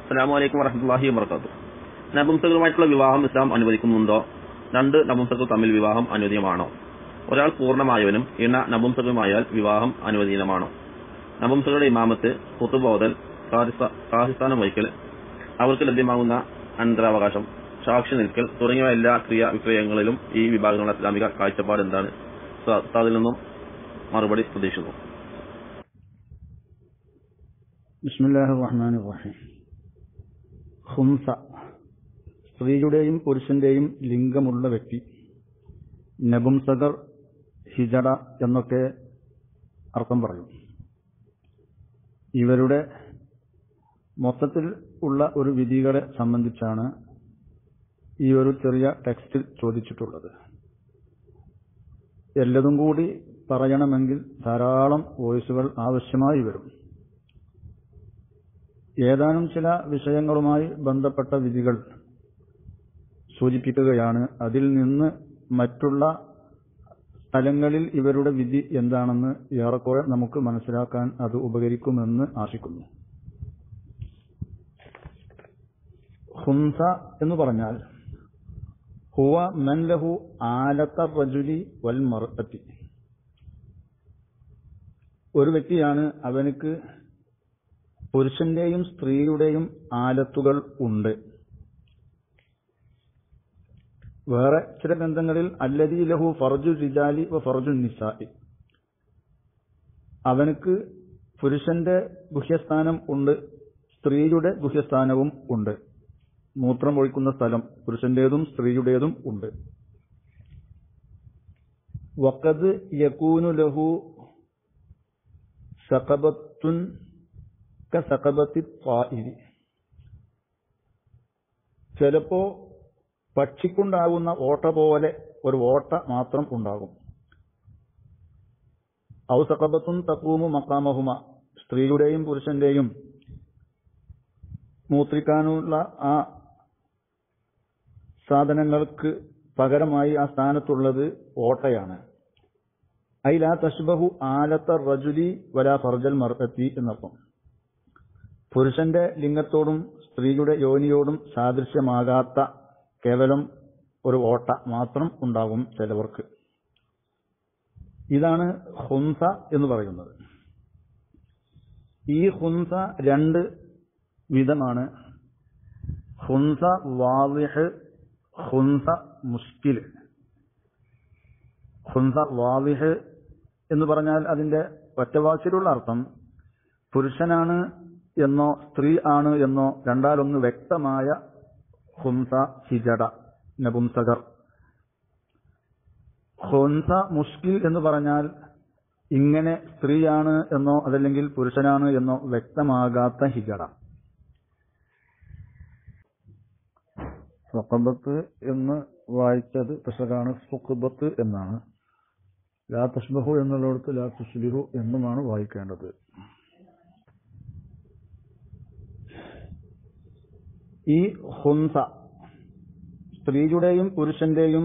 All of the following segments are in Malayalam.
അസ്സാം വലൈക്കും വറഹമുല്ലാഹി വബർക്കാത്തു നപുംസകളുമായിട്ടുള്ള വിവാഹം ഇസ്ലാം അനുവദിക്കുന്നുണ്ടോ രണ്ട് നപുംസകൾ തമ്മിൽ വിവാഹം അനുവദീയമാണോ ഒരാൾ പൂർണ്ണമായവനും ഇണ നപുംസകവുമായാൽ വിവാഹം അനുവദീനമാണോ നപുംസകളുടെ ഇമാമത്ത് കുത്തുബോധൽ സാഹിസ്ഥാനം വഹിക്കൽ അവർക്ക് ലഭ്യമാകുന്ന അനന്തരാവകാശം സാക്ഷി നിൽക്കൽ തുടങ്ങിയ എല്ലാ ക്രിയ വിക്രയങ്ങളിലും ഈ വിഭാഗങ്ങളുടെ ഇസ്ലാമിക കാഴ്ചപ്പാട് എന്താണ് അതിൽ നിന്നും മറുപടി പ്രതീക്ഷിക്കുന്നു ബിസ്മില്ലാഹി റഹ്മാൻ റഹീം ഹുംസ സ്ത്രീയുടെയും പുരുഷന്റെയും ലിംഗമുള്ള വ്യക്തി നപുംസകർ ഹിജട എന്നൊക്കെ അർത്ഥം പറയും ഇവരുടെ മൊത്തത്തിൽ ഉള്ള ഒരു വിധികളെ സംബന്ധിച്ചാണ് ഈ ഒരു ചെറിയ ടെക്സ്റ്റിൽ ചോദിച്ചിട്ടുള്ളത് എല്ലതും കൂടി പറയണമെങ്കിൽ ധാരാളം വോയിസുകൾ ആവശ്യമായി വരും ഏതാനും ചില വിഷയങ്ങളുമായി ബന്ധപ്പെട്ട വിധികൾ സൂചിപ്പിക്കുകയാണ് അതിൽ നിന്ന് മറ്റുള്ള സ്ഥലങ്ങളിൽ ഇവരുടെ വിധി എന്താണെന്ന് ഏറെക്കുറെ നമുക്ക് മനസ്സിലാക്കാൻ അത് ഉപകരിക്കുമെന്ന് ആശിക്കുന്നു ഹുംസ എന്ന് പറഞ്ഞാൽ ഹുവ മൻ ലഹു ആലത്ത റജുലി വൽ മർഅത്തി ഒരു വ്യക്തിയാണ് അവനക്ക് പുരുഷന്റെയും സ്ത്രീയുടെയും ആലത്തുകൾ ഉണ്ട് വേറെ ചില ഗ്രന്ഥങ്ങളിൽ അല്ലദീ ലഹു ഫർജു റിജാലി വ ഫർജു നിസായി അവനക്ക് പുരുഷന്റെ ഗുഹ്യസ്ഥാനം ഉണ്ട് സ്ത്രീയുടെ ഗുഹ്യസ്ഥാനവും ഉണ്ട് മൂത്രം ഒഴിക്കുന്ന സ്ഥലം പുരുഷന്റേതും സ്ത്രീയുടേതും ഉണ്ട് വക്കത് യകൂനു ലഹു സഖബത്തുൻ കസഖബത്തി ത്വാഇരി ചിലപ്പോ പക്ഷിക്കുണ്ടാകുന്ന ഓട്ട പോലെ ഒരു ഓട്ട മാത്രം ഉണ്ടാകും ഔ സഖബത്തുൻ തക്കൂമു മക്കാമഹുമ സ്ത്രീയുടെയും പുരുഷന്റെയും മൂത്രിക്കാനുള്ള ആ സാധനങ്ങൾക്ക് പകരമായി ആ സ്ഥാനത്തുള്ളത് ഓട്ടയാണ് ഐലാ തഷ്ബഹു ആലത്ത റജുലി വലാ ഫർജൽ മർഅത്തി എന്നർത്ഥം പുരുഷന്റെ ലിംഗത്തോടും സ്ത്രീയുടെ യോനിയോടും സാദൃശ്യമാകാത്ത കേവലം ഒരു ഓട്ട മാത്രം ഉണ്ടാകും ചിലവർക്ക് ഇതാണ് ഹുംസ എന്ന് പറയുന്നത് ഈ ഹുംസ രണ്ട് വിധമാണ് ഹുംസ വാവിഹ് ഹുംസ മുസ്കിൽ ഹുംസ വാവിഹ് എന്ന് പറഞ്ഞാൽ അതിന്റെ ഒറ്റവാക്കിലുള്ള അർത്ഥം പുരുഷനാണ് എന്നോ സ്ത്രീ ആണ് എന്നോ രണ്ടാലൊന്ന് വ്യക്തമായ ഹുംസ ഹിജട നപുംസകർ ഹുംസ മുഷ്കിൽ എന്ന് പറഞ്ഞാൽ ഇങ്ങനെ സ്ത്രീയാണ് എന്നോ അതല്ലെങ്കിൽ പുരുഷനാണ് എന്നോ വ്യക്തമാകാത്ത ഹിജട സ്വക്കബത്ത് എന്ന് വായിച്ചത് പിശകാണ് സുഖബത്ത് എന്നാണ് ലാ തഷ്ബഹു എന്നുള്ളിടത്ത് ലാ തുസ്ലിഹു എന്നുമാണ് വായിക്കേണ്ടത് ഈ ഹുംസ സ്ത്രീയുടെയും പുരുഷന്റെയും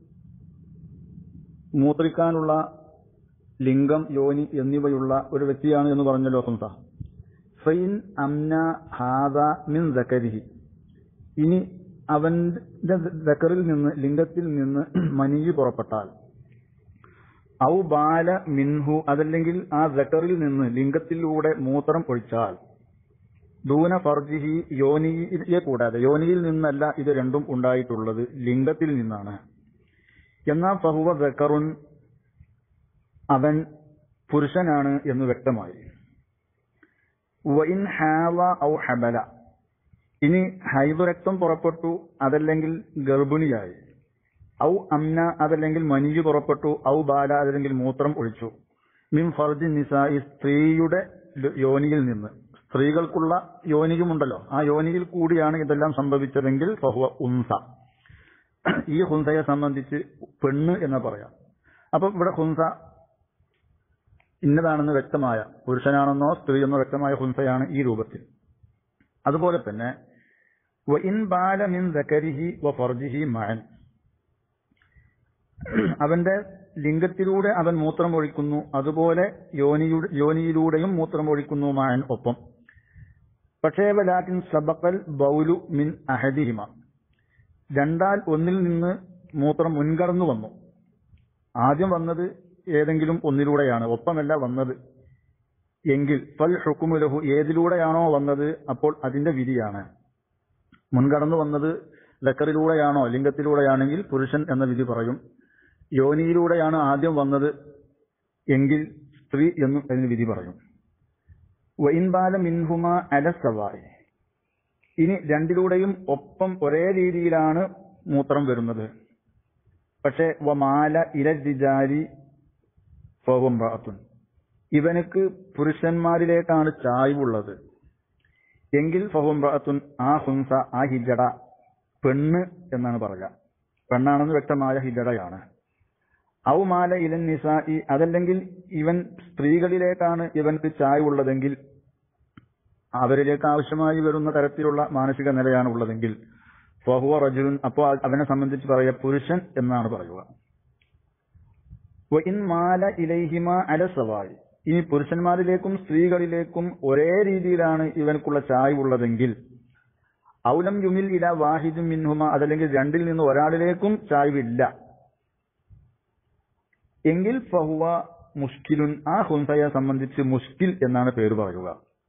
മൂത്രിക്കാനുള്ള ലിംഗം യോനി എന്നിവയുള്ള ഒരു വ്യക്തിയാണ് എന്ന് പറഞ്ഞല്ലോ ഹുംസ ഫൈൻ അംന ഹാദ മിൻ ദക്കരിഹി ഇനി അവന്റെ ദക്കറിൽ നിന്ന് ലിംഗത്തിൽ നിന്ന് മനിയ് പുറപ്പെട്ടാൽ ഔ ബാല മിൻഹു അതല്ലെങ്കിൽ ആ ദക്കറിൽ നിന്ന് ലിംഗത്തിലൂടെ മൂത്രം ഒഴിച്ചാൽ ദൂന ഫർജിഹി യോനിയെ കൂടാതെ യോനിയിൽ നിന്നല്ല ഇത് രണ്ടും ഉണ്ടായിട്ടുള്ളത് ലിംഗത്തിൽ നിന്നാണ് എന്നാൽ ഫഹുവ ദക്കറുൻ അവൻ പുരുഷനാണ് എന്ന് വ്യക്തമായി വൈൻ ഹാവ ഔ ഹബല ഇനി ഹൈദുരക്തം പുറപ്പെട്ടു അതല്ലെങ്കിൽ ഗർഭിണിയായി ഔ അമ്ന അതല്ലെങ്കിൽ മനിയു പുറപ്പെട്ടു ഔ ബാല അതല്ലെങ്കിൽ മൂത്രം ഒഴിച്ചു മിൻ ഫർജി നിസായി സ്ത്രീയുടെ യോനിയിൽ നിന്ന് സ്ത്രീകൾക്കുള്ള യോനിയുമുണ്ടല്ലോ ആ യോനിയിൽ കൂടിയാണ് ഇതെല്ലാം സംഭവിച്ചതെങ്കിൽ ഫഹുവ ഉൻസ ഈ ഹുൻസയെ സംബന്ധിച്ച് പെണ്ണ് എന്ന് പറയാം അപ്പൊ ഇവിടെ ഹുൻസ ഇന്നതാണെന്ന് വ്യക്തമായ പുരുഷനാണെന്നോ സ്ത്രീയെന്നോ വ്യക്തമായ ഹുൻസയാണ് ഈ രൂപത്തിൽ അതുപോലെ തന്നെ ഇൻ ബാല മിൻ ദക്കരിഹി വ ഫർജിഹി മഅൻ അവന്റെ ലിംഗത്തിലൂടെ അവൻ മൂത്രം ഒഴിക്കുന്നു അതുപോലെ യോനിയുടെ യോനിയിലൂടെയും മൂത്രം ഒഴിക്കുന്നു മഅൻ ഒപ്പം പക്ഷേ വലാറ്റിൻ സബക്കൽ ബൗലു മിൻ അഹദിഹിമ രണ്ടാൽ ഒന്നിൽ നിന്ന് മൂത്രം മുൻകടന്നു വന്നു ആദ്യം വന്നത് ഏതെങ്കിലും ഒന്നിലൂടെയാണ് ഒപ്പമല്ല വന്നത് എങ്കിൽ ഫൽ ഹുക്കുമുലഹു ഏതിലൂടെയാണോ വന്നത് അപ്പോൾ അതിന്റെ വിധിയാണ് മുൻകടന്നു വന്നത് ലക്കറിലൂടെയാണോ ലിംഗത്തിലൂടെയാണെങ്കിൽ പുരുഷൻ എന്ന വിധി പറയും യോനിയിലൂടെയാണ് ആദ്യം വന്നത് എങ്കിൽ സ്ത്രീ എന്നും അതിന് വിധി പറയും വൈൻബാല മിൻഹുമ അലസവായി ഇനി രണ്ടിലൂടെയും ഒപ്പം ഒരേ രീതിയിലാണ് മൂത്രം വരുന്നത് പക്ഷേ വമാല ഇലജിജാരി ഫോഹംബാത്തുൻ ഇവനക്ക് പുരുഷന്മാരിലേക്കാണ് ചായ്വുള്ളത് എങ്കിൽ ഫഹുംബാത്തുൻ ആ ഹുംസ ആ ഹിജട പെണ്ണ് എന്നാണ് പറയുക പെണ്ണാണെന്ന് വ്യക്തമായ ഹിജടയാണ് ഔ മാല ഇലൻ നിസായി അതല്ലെങ്കിൽ ഇവൻ സ്ത്രീകളിലേക്കാണ് ഇവൻക്ക് ചായ്വുള്ളതെങ്കിൽ അവരിലേക്ക് ആവശ്യമായി വരുന്ന തരത്തിലുള്ള മാനസിക നിലയാണ് ഉള്ളതെങ്കിൽ ഫഹുവ റജുൻ അപ്പോൾ അവനെ സംബന്ധിച്ച് പറയുക പുരുഷൻ എന്നാണ് പറയുക ഇൻ മാല ഇലൈഹിമ അലസവായി ഇനി പുരുഷന്മാരിലേക്കും സ്ത്രീകളിലേക്കും ഒരേ രീതിയിലാണ് ഇവനക്കുള്ള ചായ്വുള്ളതെങ്കിൽ ഔലം യുമിൽ ഇല വാഹിദും മിൻഹുമ അതല്ലെങ്കിൽ രണ്ടിൽ നിന്ന് ഒരാളിലേക്കും ചായ്വില്ല എങ്കിൽ ഫഹുവ മുഷ്കിലുൻ ആ ഹുൻസയെ സംബന്ധിച്ച് മുഷ്കിൽ എന്നാണ് പേര് പറയുക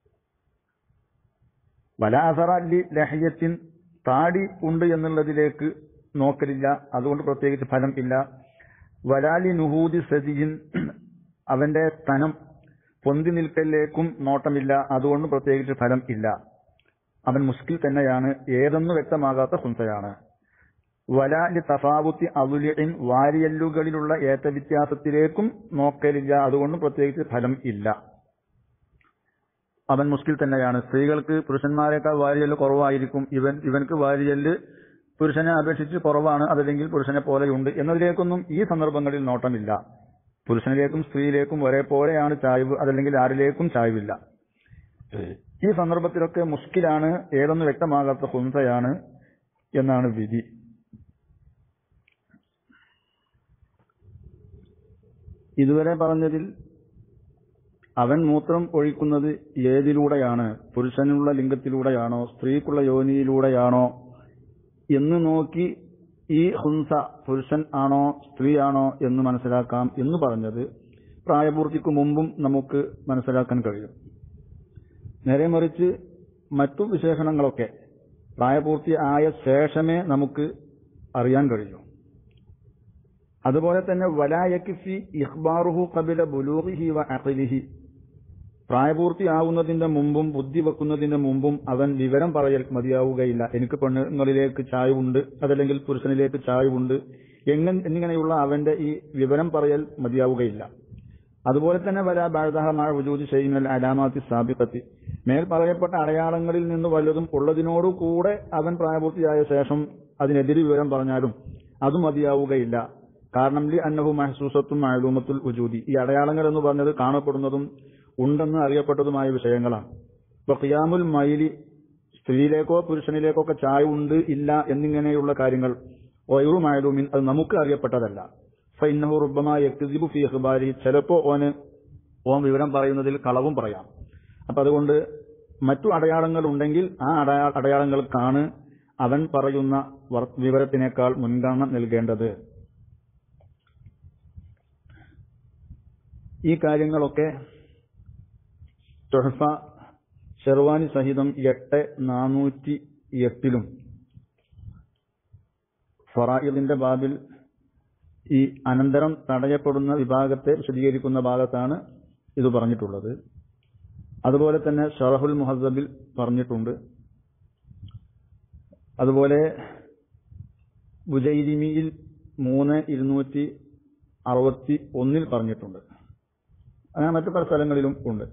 വലാസറല്ലി ലഹയത്തിൻ താടി ഉണ്ട് എന്നുള്ളതിലേക്ക് നോക്കലില്ല അതുകൊണ്ട് പ്രത്യേകിച്ച് ഫലം ഇല്ല വലാലി നുഹൂദി സതിയിൻ അവന്റെ തനം പൊന്തി നിൽക്കലിലേക്കും നോട്ടമില്ല അതുകൊണ്ട് പ്രത്യേകിച്ച് ഫലം ഇല്ല അവൻ മുസ്കിൽ തന്നെയാണ് ഏതെന്ന് വ്യക്തമാകാത്ത ഹുൻസയാണ് വലാലി തഫാവുത്തി അവലിൻ വാരിയല്ലുകളിലുള്ള ഏറ്റ വ്യത്യാസത്തിലേക്കും നോക്കലില്ല അതുകൊണ്ട് പ്രത്യേകിച്ച് ഫലം ഇല്ല അവൻ മുസ്കിൽ തന്നെയാണ് സ്ത്രീകൾക്ക് പുരുഷന്മാരെക്കാൾ വാരിയല് കുറവായിരിക്കും ഇവൻ ഇവൻക്ക് വാരിയല് പുരുഷനെ അപേക്ഷിച്ച് കുറവാണ് അതല്ലെങ്കിൽ പുരുഷനെ പോലെയുണ്ട് എന്നതിലേക്കൊന്നും ഈ സന്ദർഭങ്ങളിൽ നോട്ടമില്ല പുരുഷനിലേക്കും സ്ത്രീയിലേക്കും ഒരേപോലെയാണ് ചായ്വ് അതല്ലെങ്കിൽ ആരിലേക്കും ചായ്വില്ല ഈ സന്ദർഭത്തിലൊക്കെ മുഷ്കിലാണ് ഏതൊന്നും വ്യക്തമാകാത്ത ഹുംസയാണ് എന്നാണ് വിധി ഇതുവരെ പറഞ്ഞതിൽ അവൻ മൂത്രം ഒഴിക്കുന്നത് ഏതിലൂടെയാണ് പുരുഷനുള്ള ലിംഗത്തിലൂടെയാണോ സ്ത്രീക്കുള്ള യോനിയിലൂടെയാണോ എന്ന് നോക്കി ഈ ഹുംസ പുരുഷൻ ആണോ സ്ത്രീ ആണോ എന്ന് മനസ്സിലാക്കാം എന്ന് പറഞ്ഞത് പ്രായപൂർത്തിക്ക് മുമ്പും നമുക്ക് മനസ്സിലാക്കാൻ കഴിയും നേരെ മറിച്ച് മറ്റു വിശേഷണങ്ങളൊക്കെ പ്രായപൂർത്തി ആയ ശേഷമേ നമുക്ക് അറിയാൻ കഴിയൂ അതുപോലെ തന്നെ വലായക്കിഫി ഇഖ്ബാറുഹു കബില ബുലൂഹിഹി വ അഖലിഹി പ്രായപൂർത്തിയാവുന്നതിന്റെ മുമ്പും ബുദ്ധി വെക്കുന്നതിന്റെ മുമ്പും അവൻ വിവരം പറയൽ മതിയാവുകയില്ല എനിക്ക് പെണ്ണുങ്ങളിലേക്ക് ചായവുണ്ട് അതല്ലെങ്കിൽ പുരുഷനിലേക്ക് ചായവുണ്ട് എങ്ങനെ എന്നിങ്ങനെയുള്ള അവന്റെ ഈ വിവരം പറയൽ മതിയാവുകയില്ല അതുപോലെ തന്നെ വല ബാഴ്ദഹമായ വജൂദ് ചെയ്യുന്ന അലാമാത്തി സ്ഥാപിക്കത്തി മേൽ പറയപ്പെട്ട അടയാളങ്ങളിൽ നിന്ന് വല്ലതും ഉള്ളതിനോടുകൂടെ അവൻ പ്രായപൂർത്തിയായ ശേഷം അതിനെതിരെ വിവരം പറഞ്ഞാലും അത് മതിയാവുകയില്ല കാരണം ലി അന്നഹു മഹസൂസത്തും മഴലൂമത്തുൽ ഉജൂദി ഈ അടയാളങ്ങൾ എന്ന് പറഞ്ഞത് കാണപ്പെടുന്നതും ഉണ്ടെന്ന് അറിയപ്പെട്ടതുമായ വിഷയങ്ങളാണ് ഇപ്പൊ ഖിയാമുൽ മൈലി സ്ത്രീയിലേക്കോ പുരുഷനിലേക്കോ ഒക്കെ ചായ ഉണ്ട് ഇല്ല എന്നിങ്ങനെയുള്ള കാര്യങ്ങൾ ഒയറു മഴലൂമിൻ അത് നമുക്ക് അറിയപ്പെട്ടതല്ല ഫൈനഹു റുബമായ എക്തിബു ഫി അഖ്ബാരി ചിലപ്പോ ഓന് ഓൻ വിവരം പറയുന്നതിൽ കളവും പറയാം അപ്പൊ അതുകൊണ്ട് മറ്റു അടയാളങ്ങൾ ഉണ്ടെങ്കിൽ ആ അടയാ അടയാളങ്ങൾക്കാണ് അവൻ പറയുന്ന വർ- വിവരത്തിനേക്കാൾ മുൻഗണന നൽകേണ്ടത് ഈ കാര്യങ്ങളൊക്കെ തൊഹഫ ഷെർവാനി സഹിതം എട്ട് നാനൂറ്റി എട്ടിലും ഫറായിദിന്റെ ബാബിൽ ഈ അനന്തരം തടയപ്പെടുന്ന വിഭാഗത്തെ വിശദീകരിക്കുന്ന ഭാഗത്താണ് ഇത് പറഞ്ഞിട്ടുള്ളത് അതുപോലെ തന്നെ ഷറഹുൽ മുഹസബിൽ പറഞ്ഞിട്ടുണ്ട് അതുപോലെ ബുജൈരിമിയിൽ മൂന്ന് ഇരുന്നൂറ്റി അറുപത്തി ഒന്നിൽ പറഞ്ഞിട്ടുണ്ട് അങ്ങനെ മറ്റു പല സ്ഥലങ്ങളിലും ഉണ്ട്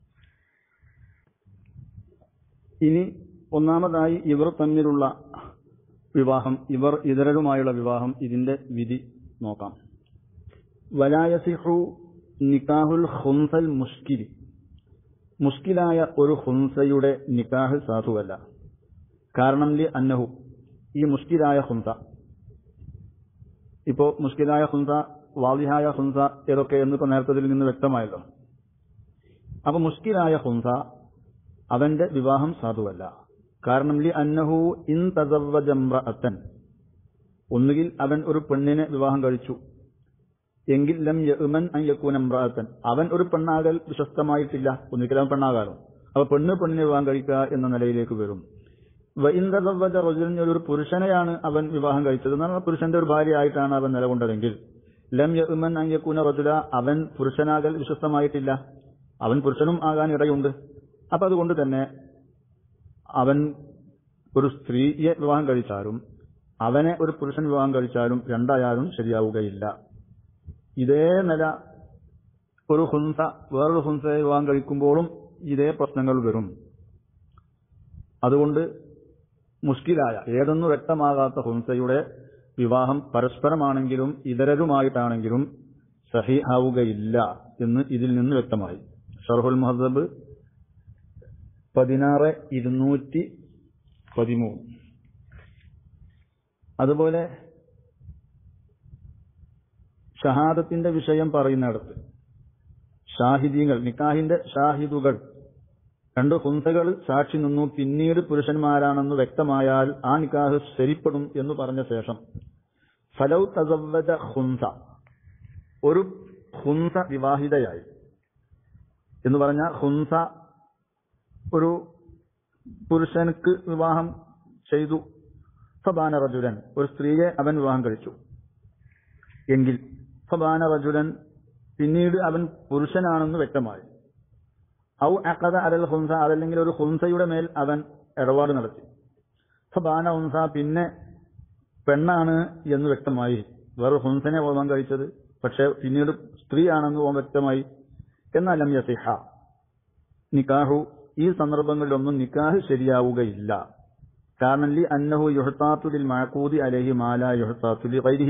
ഇനി ഒന്നാമതായി ഇവർ തമ്മിലുള്ള വിവാഹം ഇവർ ഇതരരുമായുള്ള വിവാഹം ഇതിന്റെ വിധി നോക്കാം വലായസിഹു നിക്കാഹുൽ ഹുൻസൽ മുഷ്കിലി മുഷ്കിലായ ഒരു ഹുൻസയുടെ നിക്കാഹ് സാധുവല്ല കാരണം ലി അന്നഹു ഈ മുഷ്കിലായ ഹുൻസ ഇപ്പോ മുഷ്കിലായ ഹുൻസ വാദിഹായ ഹുൻസ ഏതൊക്കെ എന്നിപ്പോ നേരത്തതിൽ നിന്ന് വ്യക്തമായല്ലോ അപ്പൊ മുഷ്കിലായ ഹുൻസ അവന്റെ വിവാഹം സാധുവല്ല കാരണം ലി അന്നഹു ഇൻ തസവ്വജംറഅത്തൻ ഒന്നുകിൽ അവൻ ഒരു പെണ്ണിനെ വിവാഹം കഴിച്ചു എങ്കിൽ ലം യഅ്മൻ അൻ യകൂന ഇംറഅത്തൻ അവൻ ഒരു പെണ്ണാകൽ വിശ്വസ്തമായിട്ടില്ല ഒന്നുകിൽ അവൻ പെണ്ണാകാലോ അപ്പൊ പെണ്ണ് പെണ്ണിനെ വിവാഹം കഴിക്കുക എന്ന നിലയിലേക്ക് വരും വൈന്ദവജ റജുലിൻ ഒരു പുരുഷനെയാണ് അവൻ വിവാഹം കഴിച്ചത് എന്നാൽ പുരുഷന്റെ ഒരു ഭാര്യയായിട്ടാണ് അവൻ നിലകൊണ്ടതെങ്കിൽ ലം യഅ്മൻ അൻ യകൂന റജുല അവൻ പുരുഷനാകൽ വിശ്വസ്തമായിട്ടില്ല അവൻ പുരുഷനും ആകാൻ ഇടയുണ്ട് അപ്പൊ അതുകൊണ്ട് തന്നെ അവൻ ഒരു സ്ത്രീയെ വിവാഹം കഴിച്ചാലും അവനെ ഒരു പുരുഷൻ വിവാഹം കഴിച്ചാലും രണ്ടായാലും ശരിയാവുകയില്ല ഇതേ നില ഒരു ഹുൻസ വേറൊരു ഹുൻസയെ വിവാഹം കഴിക്കുമ്പോഴും ഇതേ പ്രശ്നങ്ങൾ വരും അതുകൊണ്ട് മുഷ്കിലായ ഏതൊന്നും വ്യക്തമാകാത്ത ഹുൻസയുടെ വിവാഹം പരസ്പരമാണെങ്കിലും ഇതരരുമായിട്ടാണെങ്കിലും സഹിഹാവുകയില്ല എന്ന് ഇതിൽ നിന്ന് വ്യക്തമായി ഷർഹുൽ മുഹദബ് പതിനാറ് ഇരുന്നൂറ്റി പതിമൂന്ന് അതുപോലെ ഷഹാദത്തിന്റെ വിഷയം പറയുന്നിടത്ത് ഷാഹിദീങ്ങൾ നിക്കാഹിന്റെ ഷാഹിദുകൾ രണ്ട് ഹുൻസകൾ സാക്ഷി നിന്നു പിന്നീട് പുരുഷന്മാരാണെന്ന് വ്യക്തമായാൽ ആ നിക്കാഹ് ശരിപ്പെടും എന്ന് പറഞ്ഞ ശേഷം ഫലൗ തസവ്വജ ഹുൻസ ഒരു ഹുൻസ വിവാഹിതയായി എന്ന് പറഞ്ഞ ഹുൻസ ഒരു പുരുഷനക്ക് വിവാഹം ചെയ്തു ഫബാന റജുലൻ ഒരു സ്ത്രീയെ അവൻ വിവാഹം കഴിച്ചു എങ്കിൽ ഫബാന റജുലൻ പിന്നീട് അവൻ പുരുഷനാണെന്ന് വ്യക്തമായി ഔ അക്കഥ അലൽ ഹുൻസ അതല്ലെങ്കിൽ ഒരു ഹുൻസയുടെ മേൽ അവൻ ഇടപാട് നടത്തി ഫബാന ഹുൻസ പിന്നെ പെണ്ണാണ് എന്ന് വ്യക്തമായി വേറെ ഹുൻസനെ വിവാഹം കഴിച്ചത് പക്ഷെ പിന്നീട് സ്ത്രീയാണെന്ന് പോകാൻ വ്യക്തമായി എന്നാൽ ലം യസിഹ നിക്കാഹു ഈ സന്ദർഭങ്ങളിലൊന്നും നിക്കാഹ് ശരിയാവുകയില്ല കാരണം ലി അന്നഹു യുഹത്താത്തുലിൽ മഴക്കൂതി അലഹി മാല യുഹത്താത്തുലി വൈരിഹി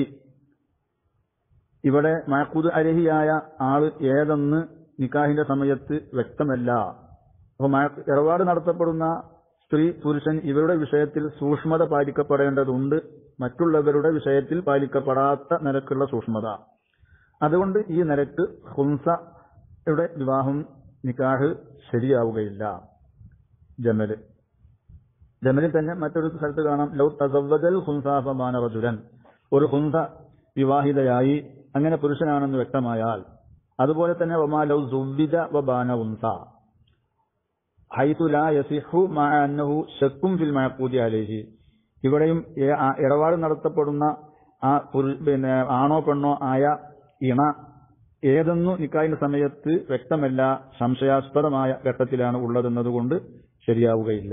ഇവിടെ മഴക്കൂത് അലഹിയായ ആള് ഏതെന്ന് നിക്കാഹിന്റെ സമയത്ത് വ്യക്തമല്ല അപ്പൊ മഴ ഇടപാട് നടത്തപ്പെടുന്ന സ്ത്രീ പുരുഷൻ ഇവരുടെ വിഷയത്തിൽ സൂക്ഷ്മത പാലിക്കപ്പെടേണ്ടതുണ്ട് മറ്റുള്ളവരുടെ വിഷയത്തിൽ പാലിക്കപ്പെടാത്ത നിരക്കുള്ള സൂക്ഷ്മത അതുകൊണ്ട് ഈ നിരക്ക് ഹുംസയുടെ വിവാഹം നിക്കാഹ് ശരിയാവുകയില്ല ജമല് ജമലിൽ തന്നെ മറ്റൊരു സ്ഥലത്ത് കാണാം ലൗ തസവ്വജൽ ഹുൻസാഫമാന റജുലൻ ഒരു ഹുൻസ വിവാഹിതയായി അങ്ങനെ പുരുഷനാണെന്ന് വ്യക്തമായാൽ അതുപോലെ തന്നെ വമാ ലൗ സുവ്വിജ വബാന ഉൻസ ഹൈതു ലാ യസിഹു മാ അന്നഹു ശക്കും ഫിൽ മഅഖൂദി അലൈഹി ഇവിടെയും ഏ- ആ ഇടപാട് നടത്തപ്പെടുന്ന ആ പുരു- പിന്നെ ആണോ പെണ്ണോ ആയ ഇണ ഏതെന്നു നിക്കാഹിന്റെ സമയത്ത് വ്യക്തമല്ല സംശയാസ്പദമായ ഘട്ടത്തിലാണ് ഉള്ളതെന്നതുകൊണ്ട് ശരിയാവുകയില്ല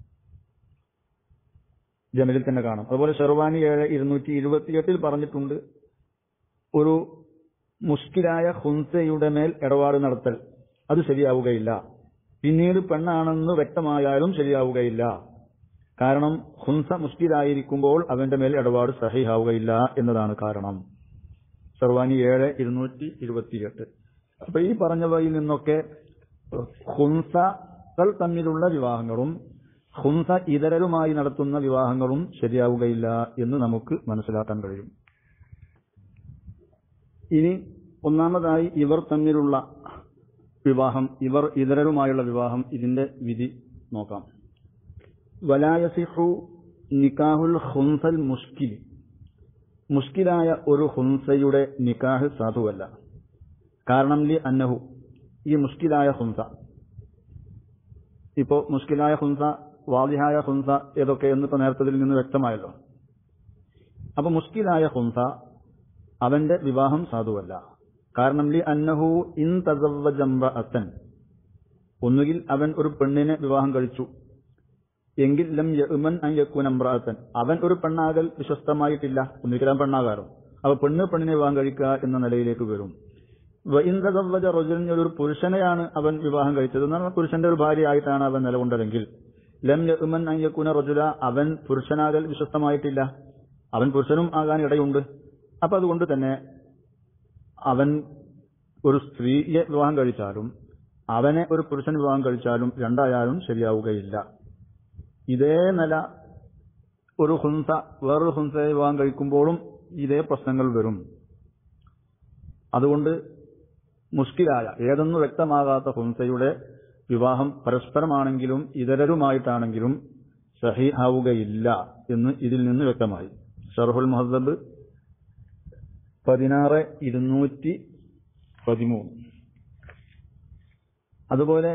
ജമലിൽ തന്നെ കാണാം അതുപോലെ ഷെർവാനി ഏഴ് ഇരുന്നൂറ്റി ഇരുപത്തിയെട്ടിൽ പറഞ്ഞിട്ടുണ്ട് ഒരു മുഷ്കിലായ ഹുൻസയുടെ മേൽ ഇടപാട് നടത്തൽ അത് ശരിയാവുകയില്ല പിന്നീട് പെണ്ണാണെന്ന് വ്യക്തമായാലും ശരിയാവുകയില്ല കാരണം ഹുൻസ മുഷ്കിലായിരിക്കുമ്പോൾ അവന്റെ മേൽ ഇടപാട് സഹിഹാവുകയില്ല എന്നതാണ് കാരണം സർവാനി ഏഴ് ഇരുന്നൂറ്റി ഇരുപത്തിയെട്ട് അപ്പൊ ഈ പറഞ്ഞവയിൽ നിന്നൊക്കെ ഹുൻസകൾ തമ്മിലുള്ള വിവാഹങ്ങളും ഹുൻസ ഇതരരുമായി നടത്തുന്ന വിവാഹങ്ങളും ശരിയാവുകയില്ല എന്ന് നമുക്ക് മനസ്സിലാക്കാൻ കഴിയും ഇനി ഒന്നാമതായി ഇവർ തമ്മിലുള്ള വിവാഹം ഇവർ ഇതരരുമായുള്ള വിവാഹം ഇതിന്റെ വിധി നോക്കാം വലായസിഹു നിക്കാഹുൽ ഹുൻസൽ മുഷ്കിൽ മുഷ്കിലായ ഒരു ഹുൻസയുടെ നിക്കാഹ് സാധുവല്ല കാരണം ലി അന്നഹു ഈ മുഷ്കിലായ ഹുൻസ ഇപ്പോ മുഷ്കിലായ ഹുൻസ വാദിഹായ ഹുൻസ ഏതൊക്കെ എന്നിപ്പോ നേരത്തതിൽ നിന്ന് വ്യക്തമായല്ലോ അപ്പൊ മുഷ്കിലായ ഹുൻസ അവന്റെ വിവാഹം സാധുവല്ല കാരണം ലി അന്നഹു ഇൻ തസവ്വജംറഅത്തൻ ഒന്നുകിൽ അവൻ ഒരു പെണ്ണിനെ വിവാഹം കഴിച്ചു എങ്കിൽ ലം യഅ്മൻ അൻ യകൂന ഇംറഅത്തൻ അവൻ ഒരു പെണ്ണാകൽ വിശ്വസ്തമായിട്ടില്ല ഒന്നുകിൽ അവൻ പെണ്ണാകാലോ അപ്പൊ പെണ്ണ് പെണ്ണിനെ വിവാഹം കഴിക്കുക എന്ന നിലയിലേക്ക് വരും വഇൻ തസവ്വജ റജുലൻ ഒരു പുരുഷനെയാണ് അവൻ വിവാഹം കഴിച്ചത് എന്നാൽ പുരുഷന്റെ ഒരു ഭാര്യയായിട്ടാണ് അവൻ നിലകൊണ്ടതെങ്കിൽ ലം യഅ്മൻ അൻ യകൂന റജുല അവൻ പുരുഷനാകൽ വിശ്വസ്തമായിട്ടില്ല അവൻ പുരുഷനും ആകാൻ ഇടയുണ്ട് അപ്പൊ അതുകൊണ്ട് തന്നെ അവൻ ഒരു സ്ത്രീയെ വിവാഹം കഴിച്ചാലും അവനെ ഒരു പുരുഷൻ വിവാഹം കഴിച്ചാലും രണ്ടായാലും ശരിയാവുകയില്ല ഇതേ നില ഒരു ഹുൻസ വേറൊരു ഹുൻസയെ വിവാഹം കഴിക്കുമ്പോഴും ഇതേ പ്രശ്നങ്ങൾ വരും അതുകൊണ്ട് മുഷ്കിലായ ഏതെന്ന് വ്യക്തമാകാത്ത ഹുൻസയുടെ വിവാഹം പരസ്പരമാണെങ്കിലും ഇതരരുമായിട്ടാണെങ്കിലും സഹി ആവുകയില്ല എന്ന് ഇതിൽ നിന്ന് വ്യക്തമായി ഷർഹുൽ മുഹദ്ദബ് പതിനാറ് ഇരുന്നൂറ്റി പതിമൂന്ന് അതുപോലെ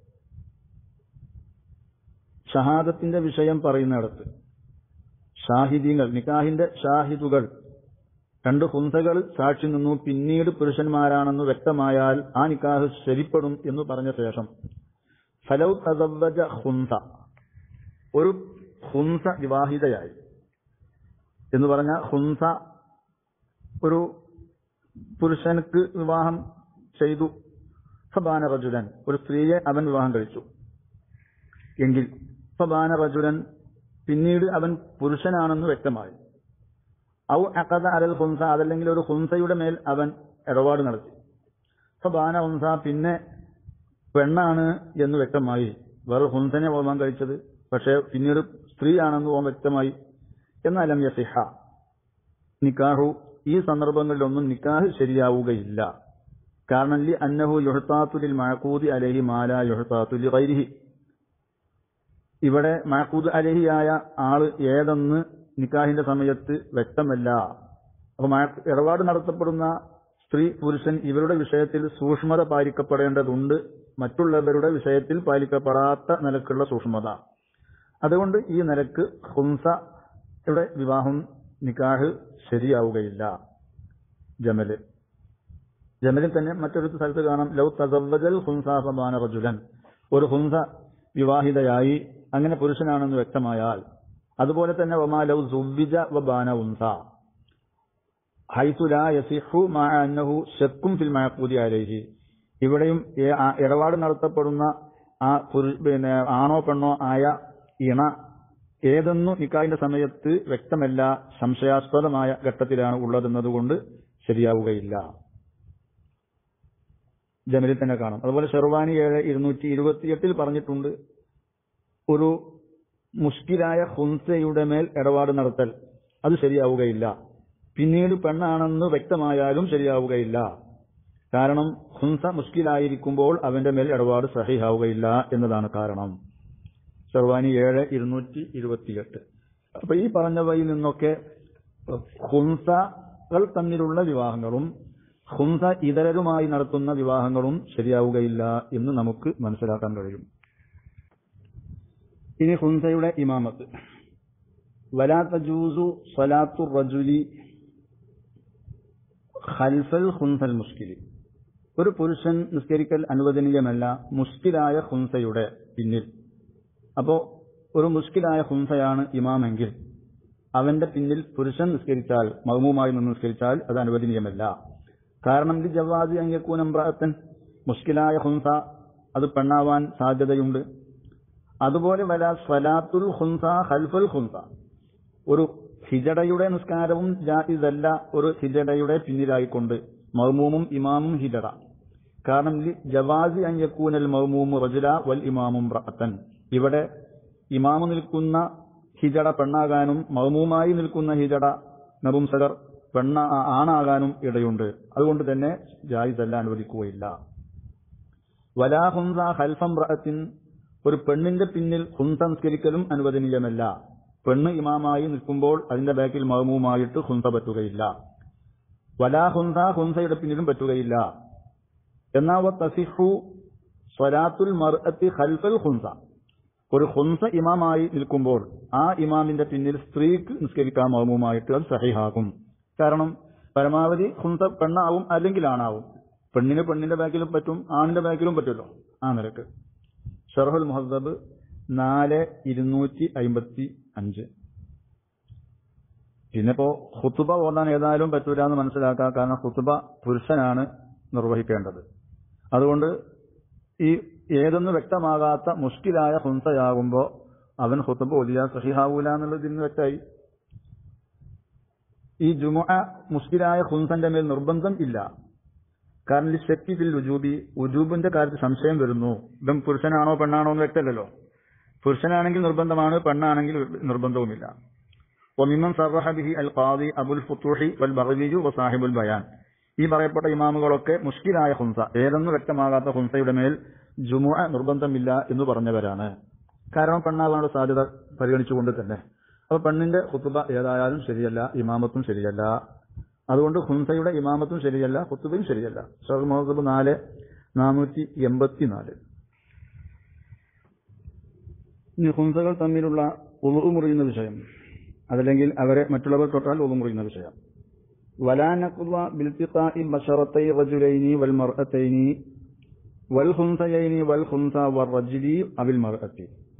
ഷഹാദത്തിന്റെ വിഷയം പറയുന്നിടത്ത് ഷാഹിദീങ്ങൾ നിക്കാഹിന്റെ ഷാഹിദുകൾ രണ്ട് ഹുംസകൾ സാക്ഷി നിന്നു പിന്നീട് പുരുഷന്മാരാണെന്ന് വ്യക്തമായാൽ ആ നിക്കാഹ് ശരിപ്പെടും എന്ന് പറഞ്ഞ ശേഷം ഫലൗ തസവ്വജ ഹുംസ ഒരു ഹുംസ വിവാഹിതയായി എന്ന് പറഞ്ഞ ഹുംസ ഒരു പുരുഷനക്ക് വിവാഹം ചെയ്തു ഫബാന റജുലൻ ഒരു സ്ത്രീയെ അവൻ വിവാഹം കഴിച്ചു എങ്കിൽ ഫബാന റജുലൻ പിന്നീട് അവൻ പുരുഷനാണെന്ന് വ്യക്തമായി ഔ അക്കഥ അലൽ ഹുംസ അതല്ലെങ്കിൽ ഒരു ഹുംസയുടെ മേൽ അവൻ ഇടപാട് നടത്തി ഫബാന ഹുംസ പിന്നെ പെണ്ണാണ് എന്ന് വ്യക്തമായി വേറെ ഹുംസനെ വിവാഹം കഴിച്ചത് പക്ഷേ പിന്നീട് സ്ത്രീയാണെന്ന് ഓൻ വ്യക്തമായി എന്നാലും യസിഹ നിക്കാഹു ഈ സന്ദർഭങ്ങളിലൊന്നും നിക്കാഹ് ശരിയാവുകയില്ല കാരണം ലി അന്നഹു യുഹത്താത്തുലിൽ മഴക്കൂതി അലഹി മാല യുഹത്താത്തുലി വൈരിഹി ഇവിടെ മഴക്കൂദ് അലഹിയായ ആള് ഏതെന്ന് നിക്കാഹിന്റെ സമയത്ത് വ്യക്തമല്ല അപ്പൊ മഴ- ഇടപാട് നടത്തപ്പെടുന്ന സ്ത്രീ പുരുഷൻ ഇവരുടെ വിഷയത്തിൽ സൂക്ഷ്മത പാലിക്കപ്പെടേണ്ടതുണ്ട് മറ്റുള്ളവരുടെ വിഷയത്തിൽ പാലിക്കപ്പെടാത്ത നിലക്കുള്ള സൂക്ഷ്മത അതുകൊണ്ട് ഈ നിലക്ക് ഹുംസയുടെ വിവാഹം നിക്കാഹ് ശരിയാവുകയില്ല ജമല് ജമലിൽ തന്നെ മറ്റൊരു സ്ഥലത്ത് കാണാം ലൗ തസവ്വജൽ ഹുംസാഫബാന റജുലൻ ഒരു ഹുംസ വിവാഹിതയായി അങ്ങനെ പുരുഷനാണെന്ന് വ്യക്തമായാൽ അതുപോലെ തന്നെ വമാ ലൗ സുവ്വിജ വബാന ഉൻസ ഹൈതു ലാ യസിഹു മാ അന്നഹു ശക്കും ഫിൽ മഅഖൂദി അലൈഹി ഇവിടെയും ഏ- ആ ഇടപാട് നടത്തപ്പെടുന്ന ആ പുരു- പിന്നെ ആണോ പെണ്ണോ ആയ ഇണ ഏതെന്നു നിക്കാഹിന്റെ സമയത്ത് വ്യക്തമല്ല സംശയാസ്പദമായ ഘട്ടത്തിലാണ് ഉള്ളതെന്നതുകൊണ്ട് ശരിയാവുകയില്ല ജമലിൽ തന്നെ കാണാം അതുപോലെ ഷെർവാനി ഏഴ് ഇരുന്നൂറ്റി ഇരുപത്തിയെട്ടിൽ പറഞ്ഞിട്ടുണ്ട് ഒരു മുഷ്കിലായ ഹുൻസയുടെ മേൽ ഇടപാട് നടത്തൽ അത് ശരിയാവുകയില്ല പിന്നീട് പെണ്ണാണെന്ന് വ്യക്തമായാലും ശരിയാവുകയില്ല കാരണം ഹുൻസ മുഷ്കിലായിരിക്കുമ്പോൾ അവന്റെ മേൽ ഇടപാട് സഹിയാവുകയില്ല എന്നതാണ് കാരണം ഷെർവാനി ഏഴ് ഇരുന്നൂറ്റി ഇരുപത്തിയെട്ട് അപ്പൊ ഈ പറഞ്ഞവയിൽ നിന്നൊക്കെ ഹുംസകൾ തമ്മിലുള്ള വിവാഹങ്ങളും ഹുംസ ഇതരരുമായി നടത്തുന്ന വിവാഹങ്ങളും ശരിയാവുകയില്ല എന്ന് നമുക്ക് മനസ്സിലാക്കാൻ കഴിയും ഇനി ഹുംസയുടെ ഇമാമത്ത് വലാ തജൂസു സ്വലാത്തു റജുലി ഖൽഫൽ ഹുൻസൽ മുഷ്കിലി ഒരു പുരുഷൻ നിസ്കരിക്കൽ അനുവദനീയമല്ല മുഷ്കിലായ ഹുൻസയുടെ പിന്നിൽ അപ്പോ ഒരു മുഷ്കിലായ ഹുംസയാണ് ഇമാമെങ്കിൽ അവന്റെ പിന്നിൽ പുരുഷൻ നിസ്കരിച്ചാൽ മഹമൂമായി നിന്ന് നിസ്കരിച്ചാൽ അത് അനുവദനീയമല്ല കാരണം ഇത് ജവാദി അയ്യക്കൂനമ്പ്രാത്തൻ മുഷ്കിലായ ഹുംസ അത് പെണ്ണാവാൻ സാധ്യതയുണ്ട് അതുപോലെ വല സ്വലാത്തുൽ ഹുംസ ഹൽഫുൽ ഹുംസ ഒരു ഹിജടയുടെ നിസ്കാരവും ജായിസല്ല ഒരു ഹിജടയുടെ പിന്നിലായിക്കൊണ്ട് മഹ്മൂമും ഇമാമും ഹിജട കാരണം ലി ജവാസി അയ്യക്കൂനൽ മഹ്മൂമു റജുല വൽ ഇമാമും റഅത്തൻ ഇവിടെ ഇമാമു നിൽക്കുന്ന ഹിജട പെണ്ണാകാനും മഹ്മൂമായി നിൽക്കുന്ന ഹിജട നപുംസകർ പെണ്ണ ആണാകാനും ഇടയുണ്ട് അതുകൊണ്ട് തന്നെ ജായിസല്ല അനുവദിക്കുകയില്ല വലാ ഹുംസ ഹൽഫം റഅത്തിൻ ഒരു പെണ്ണിന്റെ പിന്നിൽ ഹുംസ സംസ്കരിക്കലും അനുവദനീയമല്ല പെണ്ണ് ഇമാമായി നിൽക്കുമ്പോൾ അതിന്റെ ബാക്കിൽ മഹമൂമായിട്ട് ഹുംസ പറ്റുകയില്ല വലാ ഹുംസ ഹുംസയുടെ പിന്നിലും പറ്റുകയില്ല എന്നാവ തസിഹു സ്വലാത്തുൽ മർഅത്തി ഖൽഫൽ ഹുംസ ഒരു ഹുംസ ഇമാമായി നിൽക്കുമ്പോൾ ആ ഇമാമിന്റെ പിന്നിൽ സ്ത്രീക്ക് നിസ്കരിക്കാൻ മഹമൂമായിട്ട് അത് സഹിഹാകും കാരണം പരമാവധി ഹുംസ പെണ്ണാവും അല്ലെങ്കിൽ ആണാവും പെണ്ണിന് പെണ്ണിന്റെ ബാക്കിലും പറ്റും ആണിന്റെ ബാക്കിലും പറ്റുമല്ലോ ആ നിലക്ക് ഷർഹുൽ മുഹദ്ദബ് നാല് ഇരുന്നൂറ്റി അയിമ്പത്തി അഞ്ച് പിന്നെ ഇപ്പോ ഹുത്തുബ ഓതാൻ ഏതായാലും പറ്റൂല എന്ന് മനസ്സിലാക്കാം കാരണം ഹുത്തുബ പുരുഷനാണ് നിർവഹിക്കേണ്ടത് അതുകൊണ്ട് ഈ ഏതെന്ന് വ്യക്തമാകാത്ത മുഷ്കിലായ ഹുംസയാകുമ്പോ അവൻ ഹുത്തുബ ഓതിയാൽ സഹിഹാവൂല എന്നുള്ളത് ഇന്ന് വ്യക്തമായി ഈ ജുമുഅ മുഷ്കിലായ ഹുംസന്റെ മേൽ നിർബന്ധം ഇല്ല കാരണം ഈ ശക്തി ഫിൽ ഉജൂബി ഉജൂബിന്റെ കാര്യത്തിൽ സംശയം വരുന്നു ഇതും പുരുഷനാണോ പെണ്ണാണോ എന്ന് വ്യക്തമല്ലല്ലോ പുരുഷനാണെങ്കിൽ നിർബന്ധമാണ് പെണ്ണാണെങ്കിൽ നിർബന്ധവുമില്ല ഒമിമം സർവഹ ബിഹി അൽ ഖാദി അബുൽ ഫുത്തൂഹി വൽ ബഹവിജു വസാഹിബുൽ ബയാൻ ഈ പറയപ്പെട്ട ഇമാമുകളൊക്കെ മുഷ്കിലായ ഹുംസ ഏതെന്ന് വ്യക്തമാകാത്ത ഹുംസയുടെ മേൽ ജുമുഅ നിർബന്ധമില്ല എന്ന് പറഞ്ഞവരാണ് കാരണം പെണ്ണാവാനുള്ള സാധ്യത പരിഗണിച്ചുകൊണ്ട് തന്നെ അപ്പൊ പെണ്ണിന്റെ ഹുത്തുബ ഏതായാലും ശരിയല്ല ഇമാമത്തും ശരിയല്ല അതുകൊണ്ട് ഹുൻസയുടെ ഇമാമത്തും ശരിയല്ല ഹുത്തുബയും ശരിയല്ല ഷഹർ മുഹമ്മദ് നാല് നാനൂറ്റി എൺപത്തിനാല് ഇനി ഹുൻസകൾ തമ്മിലുള്ള ഉളു മുറിയുന്ന വിഷയം അതല്ലെങ്കിൽ അവരെ മറ്റുള്ളവർ തൊട്ടാൽ ഉളു മുറിയുന്ന വിഷയം ولا نقض بالتقاء بشرتي الرجلين والمرأتين والخنثيين والخنثى والرجل أو المرأة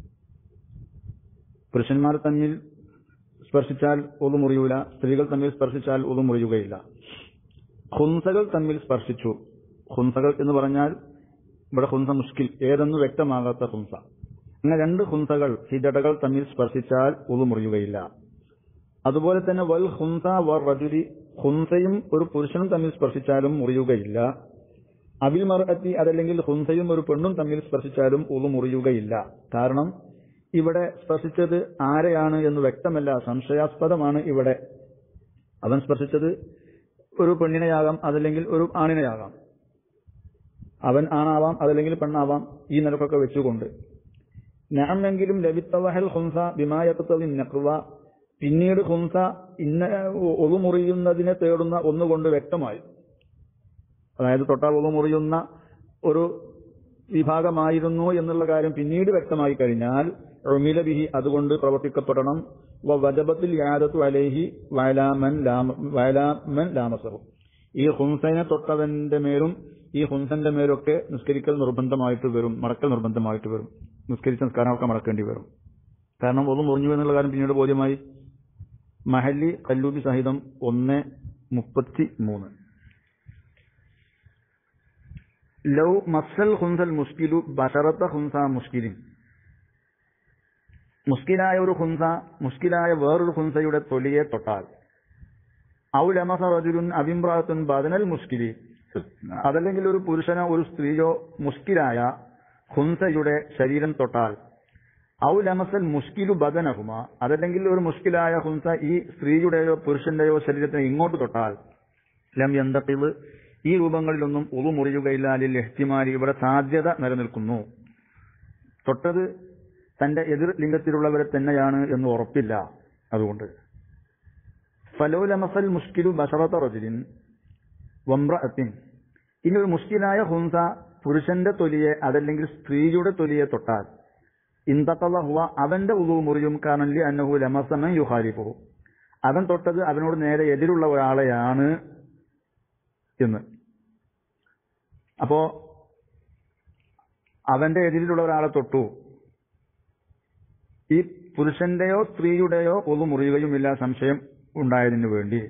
പുരുഷന്മാർ തമ്മിൽ സ്പർശിച്ചാൽ ഒതു മുറിയൂല സ്ത്രീകൾ തമ്മിൽ സ്പർശിച്ചാൽ ഒതു മുറിയുകയില്ല ഹുൻസകൾ തമ്മിൽ സ്പർശിച്ചു ഹുൻസകൾ എന്ന് പറഞ്ഞാൽ ഇവിടെ ഹുൻസ മുഷ്കിൽ ഏതെന്ന് വ്യക്തമാകാത്ത ഹുൻസ അങ്ങനെ രണ്ട് ഹുൻസകൾ ഹിജടകൾ തമ്മിൽ സ്പർശിച്ചാൽ ഒതു മുറിയുകയില്ല അതുപോലെ തന്നെ വൽ ഹുൻസ വർ റജുലി ഹുൻസയും ഒരു പുരുഷനും തമ്മിൽ സ്പർശിച്ചാലും മുറിയുകയില്ല അബിൽ മർഅത്തി അതല്ലെങ്കിൽ ഹുൻസയും ഒരു പെണ്ണും തമ്മിൽ സ്പർശിച്ചാലും ഉളു മുറിയുകയില്ല കാരണം ഇവിടെ സ്പർശിച്ചത് ആരെയാണ് എന്ന് വ്യക്തമല്ല സംശയാസ്പദമാണ് ഇവിടെ അവൻ സ്പർശിച്ചത് ഒരു പെണ്ണിനെയാകാം അതല്ലെങ്കിൽ ഒരു ആണിനെയാകാം അവൻ ആണാവാം അതല്ലെങ്കിൽ പെണ്ണാവാം ഈ നിലക്കൊക്കെ വെച്ചുകൊണ്ട് ഞാമെങ്കിലും ലവിത്തവഹൽ ഹുൻസ ബിമായത്തവി നഖ്വ പിന്നീട് ഹുംസ ഇന്ന ഒതുമുറിയുന്നതിനെ തേടുന്ന ഒന്നുകൊണ്ട് വ്യക്തമായി അതായത് തൊട്ടാൽ ഒതുമുറിയുന്ന ഒരു വിഭാഗമായിരുന്നു എന്നുള്ള കാര്യം പിന്നീട് വ്യക്തമായി കഴിഞ്ഞാൽ ഒമില ബിഹി അതുകൊണ്ട് പ്രവർത്തിക്കപ്പെടണം വജബത്തിൽ യാദത്തു അലേഹി വയലാമൻ ലാമ വയലാമൻ ലാമസഹു ഈ ഹുംസനെ തൊട്ടവന്റെ മേലും ഈ ഹുംസന്റെ മേലൊക്കെ നിസ്കരിക്കൽ നിർബന്ധമായിട്ട് വരും മടക്കൽ നിർബന്ധമായിട്ട് വരും നിസ്കരിച്ച നിസ്കാരമൊക്കെ മടക്കേണ്ടി വരും കാരണം ഒന്നും മുറിഞ്ഞു എന്നുള്ള കാര്യം പിന്നീട് ബോധ്യമായി മഹല്ലി കല്ലൂബി സഹിതം ഒന്ന് മുപ്പത്തി മൂന്ന് ലൗ മസൽ ഹുൻസൽ മുസ്കിലു ബഷറത്ത ഹുൻസ മുസ്കിലിൻ മുസ്കിലായ ഒരു ഹുൻസ മുസ്കിലായ വേറൊരു ഹുൻസയുടെ തൊലിയെ തൊട്ടാൽ ഔ ലമസ റജുലുൻ അഭിമ്രാത്തുൻ ബദനൽ മുസ്കിലി അതല്ലെങ്കിൽ ഒരു പുരുഷനോ ഒരു സ്ത്രീയോ മുസ്കിലായ ഹുൻസയുടെ ശരീരം തൊട്ടാൽ ഔ ലമസൽ മുസ്കിലു ബദനഹുമ അതല്ലെങ്കിൽ ഒരു മുസ്കിലായ ഹുൻസ ഈ സ്ത്രീയുടെയോ പുരുഷന്റെയോ ശരീരത്തിന് ഇങ്ങോട്ട് തൊട്ടാൽ ലം യന്തക്കിവ് ഈ രൂപങ്ങളിലൊന്നും ഉളു മുറിയുകയില്ല ലിൽ എഹ്തിമാരി ഇവിടെ സാധ്യത നിലനിൽക്കുന്നു തൊട്ടത് തന്റെ എതിർ ലിംഗത്തിലുള്ളവരെ തന്നെയാണ് എന്ന് ഉറപ്പില്ല അതുകൊണ്ട് ഫലോ ലമസൽ മുസ്കിലു ബഷറത്ത റജുലിൻ വമ്രഅത്തിൻ ഇനി ഒരു മുസ്കിലായ ഹുൻസ പുരുഷന്റെ തൊലിയെ അതല്ലെങ്കിൽ സ്ത്രീയുടെ തൊലിയെ തൊട്ടാൽ ഇന്തക്കള്ള അവന്റെ ഉളു മുറിയും കാരണം ലി അന്നഹു ലമസമൻ യുഹാരിഫു അവൻ തൊട്ടത് അവനോട് നേരെ എതിരുള്ള ഒരാളെയാണ് എന്ന് അപ്പോ അവന്റെ എതിരിലുള്ള ഒരാളെ തൊട്ടു ഈ പുരുഷന്റെയോ സ്ത്രീയുടെയോ ഒന്നു മുറിയുകയുമില്ല സംശയം ഉണ്ടായതിനു വേണ്ടി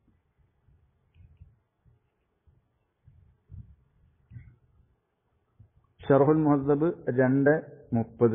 ഷർഹുൽ മുഹദ്ദബ് രണ്ട് മുപ്പത്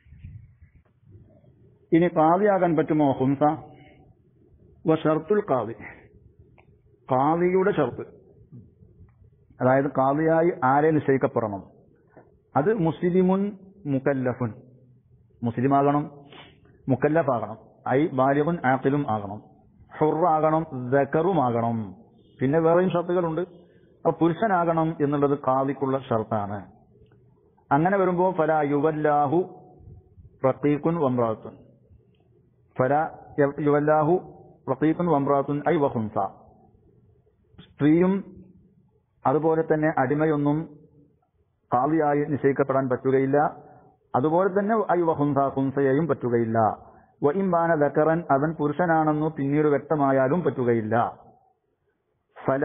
ഇനി കാവിയാകാൻ പറ്റുമോ ഹുംസ വ ഷർത്തുൽ കാവി കാവിയുടെ ഷർത്ത് അതായത് കാവിയായി ആരെ നിശ്ചയിക്കപ്പെടണം അത് മുസ്ലിമുൻ മുക്കല്ലഫുൻ മുസ്ലിമാകണം മുക്കല്ലഫാകണം ഐ ബാലികുൻ ആക്കിലും ആകണം ഹുറാകണം ദക്കറുമാകണം പിന്നെ വേറെയും ഷർത്തുകളുണ്ട് അപ്പൊ പുരുഷനാകണം എന്നുള്ളത് കാവിക്കുള്ള ഷർത്താണ് അങ്ങനെ വരുമ്പോ ഫല യുവല്ലാഹു റത്തീഖുൻ വമ്രാത്തുൻ ഫല യുവല്ലാഹു റത്തീഖുൻ വമ്രാത്തുൻ ഐ വഹുൻസ സ്ത്രീയും അതുപോലെ തന്നെ അടിമയൊന്നും കാവിയായി നിശ്ചയിക്കപ്പെടാൻ പറ്റുകയില്ല അതുപോലെ തന്നെ ഐ വഹുൻസ ഹുൻസയെയും പറ്റുകയില്ല വഇംബാന ദക്കറൻ അവൻ പുരുഷനാണെന്നു പിന്നീട് വ്യക്തമായാലും പറ്റുകയില്ല ഫല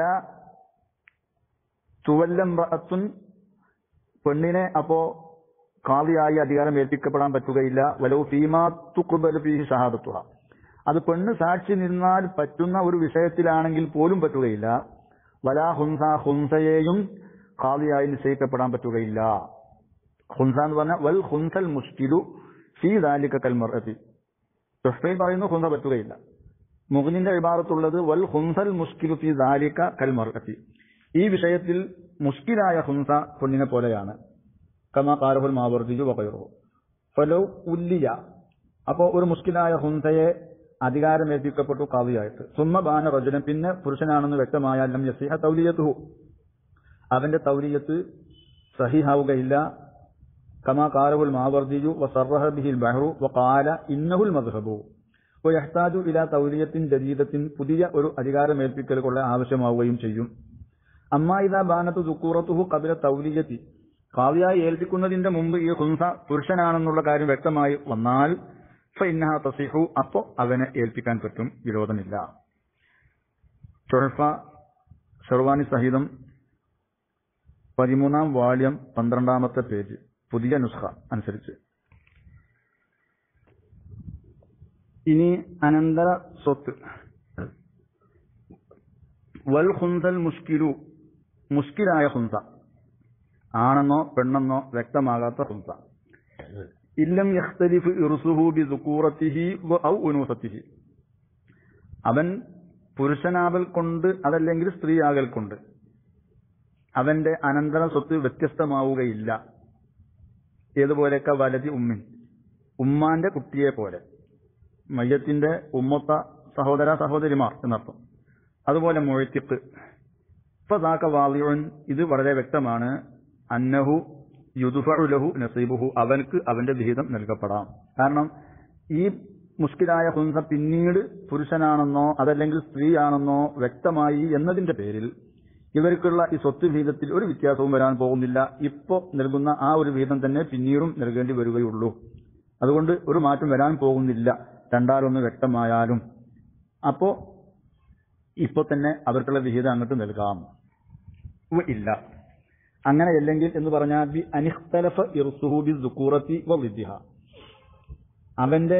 തുവല്ലംറഅത്തുൻ പെണ്ണിനെ അപ്പോ കാവിയായി അധികാരം ഏൽപ്പിക്കപ്പെടാൻ പറ്റുകയില്ല വലവ് ഫീമാ തുക്കുബൽ ഫീഹി ഷഹാദത്തുഹ അത് പെണ്ണ് സാക്ഷി നിന്നാൽ പറ്റുന്ന ഒരു വിഷയത്തിലാണെങ്കിൽ പോലും പറ്റുകയില്ല വലാ ഹുൻസ ഹുൻസയെയും കാവിയായി നിശ്ചയിക്കപ്പെടാൻ പറ്റുകയില്ല ഹുൻസ എന്ന് പറഞ്ഞാൽ വൽ ഹുൻസൽ മുഷ്കിലു ഫീ ദാലിക കൽമർഅത്തി തുഹ്ഫയിൽ പറയുന്നു ഹുൻസ പറ്റുകയില്ല മുഹ്നിന്റെ ഇബാറത്തുള്ളത് വൽ ഹുൻസൽ മുഷ്കിലു ഫീ ദാലിക കൽമർഅത്തി ഈ വിഷയത്തിൽ മുഷ്കിലായ ഹുൻസ പെണ്ണിനെ പോലെയാണ് കമ കാരഹുൽ മാവർദിജു വകയുറു ഫലോ ഉല്ലിയ അപ്പോ ഒരു മുഷ്കിലായ ഹുൻസയെ അധികാരമേൽപ്പിക്കപ്പെട്ടു കാവിയായിട്ട് സുമ്മ ബാന റജുലൻ പിന്നെ പുരുഷനാണെന്ന് വ്യക്തമായാൽ ലം യസിഹ തൗലിയത്തുഹു അവന്റെ തൗലിയത്ത് സഹിഹാവുകയില്ല കമാ കാലഹുൽ മാവർദിജു വസറഹ ബിഹിൽ ബഹ്റു വഖാല ഇന്നഹുൽ മദ്ഹബു വയഹ്താജു ഇല തൗലിയത്തിൻ ജദീദത്തിൻ പുതിയ ഒരു അധികാരമേൽപ്പിക്കലുകൊള്ള ആവശ്യമാവുകയും ചെയ്യും അമ്മാ ഇതാ ബാനത്ത് ദുക്കൂറത്തുഹു കബില തൗലിയത്തി കാവ്യായി ഏൽപ്പിക്കുന്നതിന്റെ മുമ്പ് ഈ ഹുൻസ പുരുഷനാണെന്നുള്ള കാര്യം വ്യക്തമായി വന്നാൽ ഫഇന്നഹ തസിഹു അപ്പോ അവനെ ഏൽപ്പിക്കാൻ പറ്റും വിരോധമില്ല ചൊഴഫ ഷെർവാനി സഹിതം പതിമൂന്നാം വാള്യം പന്ത്രണ്ടാമത്തെ പേജ് പുതിയ നുസ്ഖ അനുസരിച്ച് ഇനി അനന്തര സ്വത്ത് വൽ ഹുൻസൽ മുഷ്കിലു മുഷ്കിലായ ഹുൻസ ആണെന്നോ പെണ്ണെന്നോ വ്യക്തമാകാത്ത ഹുൻസ ഇല്ലം യഖ്തലിഫ് ഇർസുഹു ബി ദുക്കൂറത്തിഹി വ ഔ ഉനൂസത്തിഹി അവൻ പുരുഷനാവൽ കൊണ്ട് അതല്ലെങ്കിൽ സ്ത്രീയാകൽ കൊണ്ട് അവന്റെ അനന്തര സ്വത്ത് വ്യത്യസ്തമാവുകയില്ല ഏതുപോലെയൊക്കെ വലതി ഉമ്മിൻ ഉമ്മാന്റെ കുട്ടിയെ പോലെ മയ്യത്തിന്റെ ഉമ്മത്ത സഹോദര സഹോദരിമാർ എന്നർത്ഥം അതുപോലെ മൊഴത്തിക്ക് ഫസാക്ക വാലിയുൻ ഇത് വളരെ വ്യക്തമാണ് അന്നഹു യുദുഫുലഹു നസീബുഹു അവൻക്ക് അവന്റെ വിഹിതം നൽകപ്പെടാം കാരണം ഈ മുഷ്കിലായ ഹുൻസ പിന്നീട് പുരുഷനാണെന്നോ അതല്ലെങ്കിൽ സ്ത്രീയാണെന്നോ വ്യക്തമായി എന്നതിന്റെ പേരിൽ ഇവർക്കുള്ള ഈ സ്വത്ത് വിഹിതത്തിൽ ഒരു വ്യത്യാസവും വരാൻ പോകുന്നില്ല ഇപ്പോ നൽകുന്ന ആ ഒരു വിഹിതം തന്നെ പിന്നീടും നൽകേണ്ടി വരികയുള്ളൂ അതുകൊണ്ട് ഒരു മാറ്റം വരാൻ പോകുന്നില്ല രണ്ടാലൊന്ന് വ്യക്തമായാലും അപ്പോ ഇപ്പൊ തന്നെ അവർക്കുള്ള വിഹിതം അങ്ങോട്ട് നൽകാം ഉവ്വ് ഇല്ല അങ്ങനെയല്ലെങ്കിൽ എന്ന് പറഞ്ഞാൽ ബി അനിഖ്തലഫ ഇർസുഹു ബി ദുക്കൂറത്തി വലിദ്ദിഹ അവന്റെ